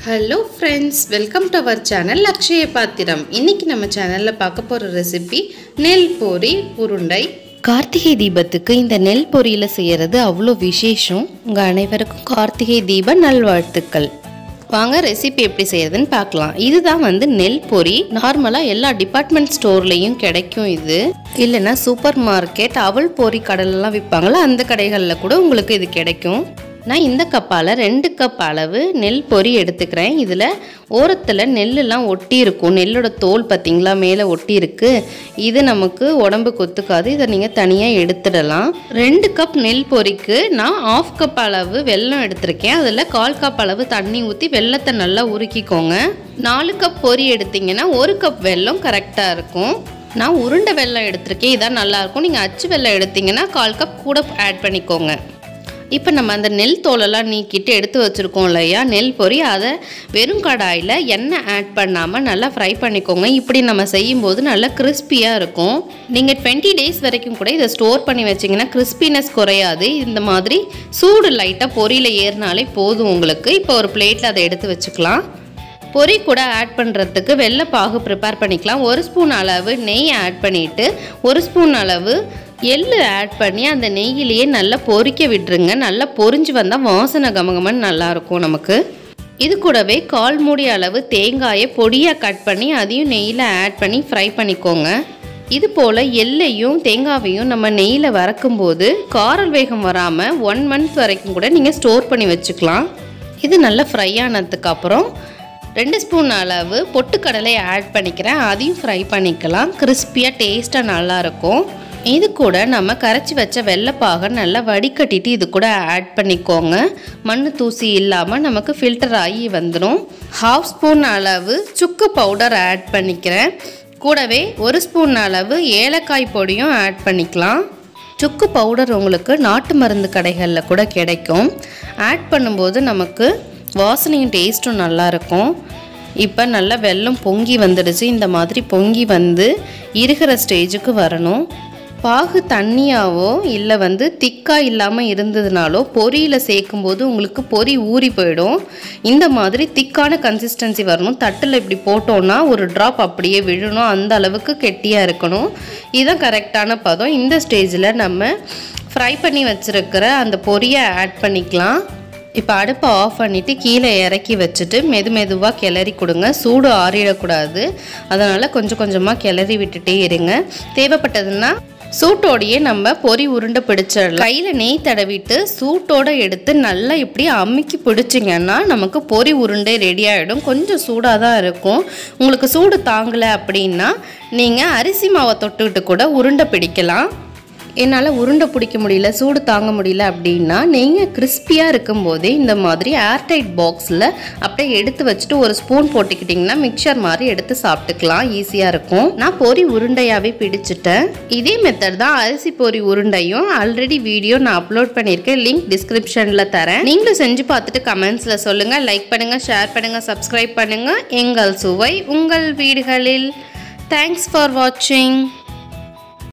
hello friends welcome to our channel Akshaya Pathram இன்னைக்கு நம்ம சேனலில் பார்க்க போகிற ரெசிபி நெல் பொரி உருண்டை கார்த்திகை தீபத்துக்கு இந்த நெல் பொரியில் செய்யறது அவ்வளோ விசேஷம் உங்கள் அனைவருக்கும் கார்த்திகை தீப நல்வாழ்த்துக்கள் வாங்க ரெசிபி எப்படி செய்யறதுன்னு பார்க்கலாம் இதுதான் வந்து நெல் பொரி நார்மலாக எல்லா டிபார்ட்மெண்ட் ஸ்டோர்லேயும் கிடைக்கும் இது இல்லைன்னா சூப்பர் மார்க்கெட் அவல் பொரி கடையிலலாம் விற்பாங்களா அந்த கடைகளில் கூட உங்களுக்கு இது கிடைக்கும் நான் இந்த கப்பால் ரெண்டு கப் அளவு நெல் பொரி எடுத்துக்கிறேன் இதில் ஓரத்தில் நெல்லெல்லாம் ஒட்டி இருக்கும் நெல்லோட தோல் பார்த்தீங்களா மேலே ஒட்டி இருக்கு இது நமக்கு உடம்புக்கு ஒத்துக்காது இதை நீங்கள் தனியாக எடுத்துடலாம் ரெண்டு கப் நெல் பொரிக்கு நான் ஆஃப் கப் அளவு வெல்லம் எடுத்திருக்கேன் அதில் கால் கப் அளவு தண்ணி ஊற்றி வெல்லத்தை நல்லா உருக்கிக்கோங்க நாலு கப் பொரி எடுத்தீங்கன்னா ஒரு கப் வெல்லம் கரெக்டாக இருக்கும் நான் உருண்டை வெல்லம் எடுத்திருக்கேன் இதான் நல்லாயிருக்கும் நீங்கள் அச்சு வெல்லம் எடுத்தீங்கன்னா கால் கப் கூட ஆட் பண்ணிக்கோங்க இப்போ நம்ம அந்த நெல் தோலெல்லாம் நீக்கிட்டு எடுத்து வச்சுருக்கோம் இல்லையா நெல் பொரி அதை வெறும் கடாயில் எண்ணெய் ஆட் பண்ணாமல் நல்லா ஃப்ரை பண்ணிக்கோங்க இப்படி நம்ம செய்யும்போது நல்லா கிறிஸ்பியாக இருக்கும் நீங்கள் டுவெண்ட்டி டேஸ் வரைக்கும் கூட இதை ஸ்டோர் பண்ணி வச்சிங்கன்னா கிறிஸ்பினஸ் குறையாது இந்த மாதிரி சூடு லைட்டாக பொரியில் ஏறினாலே போதும் உங்களுக்கு இப்போ ஒரு பிளேட்டில் அதை எடுத்து வச்சுக்கலாம் பொரி கூட ஆட் பண்ணுறதுக்கு வெள்ளை பாகு ப்ரிப்பேர் பண்ணிக்கலாம் ஒரு ஸ்பூன் அளவு நெய் ஆட் பண்ணிவிட்டு ஒரு ஸ்பூன் அளவு எள்ளு ஆட் பண்ணி அந்த நெய்யிலேயே நல்லா பொரிக்க விட்டுருங்க நல்லா பொரிஞ்சு வந்தால் வாசனை கமகமன்னு நல்லாயிருக்கும் நமக்கு இது கூடவே கால் மூடி அளவு தேங்காயை பொடியாக கட் பண்ணி அதையும் நெய்யில் ஆட் பண்ணி ஃப்ரை பண்ணிக்கோங்க இது போல் எள்ளையும் தேங்காவையும் நம்ம நெய்யில் வறக்கும்போது காரல் வேகம் வராமல் ஒன் மந்த் வரைக்கும் கூட நீங்கள் ஸ்டோர் பண்ணி வச்சுக்கலாம் இது நல்லா ஃப்ரை ஆனதுக்கு அப்புறம் ரெண்டு ஸ்பூன் அளவு பொட்டுக்கடலை ஆட் பண்ணிக்கிறேன் அதையும் ஃப்ரை பண்ணிக்கலாம் கிறிஸ்பியாக டேஸ்ட்டாக நல்லாயிருக்கும் இது கூட நம்ம கரைச்சி வச்ச வெள்ளைப்பாக நல்லா வடிகட்டிட்டு இது கூட ஆட் பண்ணிக்கோங்க மண் தூசி இல்லாமல் நமக்கு ஃபில்டர் ஆகி வந்துடும் ஹாஃப் ஸ்பூன் அளவு சுக்கு பவுடர் ஆட் பண்ணிக்கிறேன் கூடவே ஒரு ஸ்பூன் அளவு ஏலக்காய் பொடியும் ஆட் பண்ணிக்கலாம் சுக்கு பவுடர் உங்களுக்கு நாட்டு மருந்து கடைகளில் கூட கிடைக்கும் ஆட் பண்ணும்போது நமக்கு வாசனையும் டேஸ்ட்டும் நல்லாயிருக்கும் இப்போ நல்லா வெல்லம் பொங்கி வந்துடுச்சு இந்த மாதிரி பொங்கி வந்து இருக்கிற ஸ்டேஜுக்கு வரணும் பாகு தண்ணியாவோ இல்லை வந்து திக்காக இல்லாமல் இருந்ததுனாலோ பொரியில் சேர்க்கும்போது உங்களுக்கு பொரி ஊறி போயிடும் இந்த மாதிரி திக்கான கன்சிஸ்டன்சி வரணும் தட்டில் இப்படி போட்டோன்னா ஒரு ட்ராப் அப்படியே விழணும் அந்த அளவுக்கு கெட்டியாக இருக்கணும் இதுதான் கரெக்டான பதம் இந்த ஸ்டேஜில் நம்ம ஃப்ரை பண்ணி வச்சுருக்கிற அந்த பொரியை ஆட் பண்ணிக்கலாம் இப்போ அடுப்பை ஆஃப் பண்ணிவிட்டு கீழே இறக்கி வச்சுட்டு மெது மெதுவாக கிளறி கொடுங்க சூடு ஆறிடக்கூடாது அதனால் கொஞ்சம் கொஞ்சமாக கிளறி விட்டுட்டே இருங்க தேவைப்பட்டதுன்னா சூட்டோடையே நம்ம பொறி உருண்டை பிடிச்சிடலாம் கையில் நெய் தடவிட்டு சூட்டோட எடுத்து நல்லா இப்படி அமுக்கி பிடிச்சிங்கன்னா நமக்கு பொறி உருண்டை ரெடி ஆகிடும் கொஞ்சம் சூடாக தான் இருக்கும் உங்களுக்கு சூடு தாங்கலை அப்படின்னா நீங்கள் அரிசி மாவை தொட்டுக்கிட்டு கூட உருண்டை பிடிக்கலாம் என்னால் உருண்டை பிடிக்க முடியல சூடு தாங்க முடியல அப்படின்னா நீங்கள் கிறிஸ்பியாக இருக்கும்போதே இந்த மாதிரி ஏர்டைட் பாக்ஸில் அப்படியே எடுத்து வச்சுட்டு ஒரு ஸ்பூன் போட்டுக்கிட்டிங்கன்னா மிக்சர் மாதிரி எடுத்து சாப்பிட்டுக்கலாம் ஈஸியாக இருக்கும் நான் பொரி உருண்டையாகவே பிடிச்சிட்டேன் இதே மெத்தட் தான் அரிசி பொரி உருண்டையும் ஆல்ரெடி வீடியோ நான் அப்லோட் பண்ணியிருக்கேன் லிங்க் டிஸ்கிரிப்ஷனில் தரேன் நீங்களும் செஞ்சு பார்த்துட்டு கமெண்ட்ஸில் சொல்லுங்கள் லைக் பண்ணுங்கள் ஷேர் பண்ணுங்கள் சப்ஸ்கிரைப் பண்ணுங்கள் எங்கள் சுவை உங்கள் வீடுகளில் தேங்க்ஸ் ஃபார் வாட்சிங்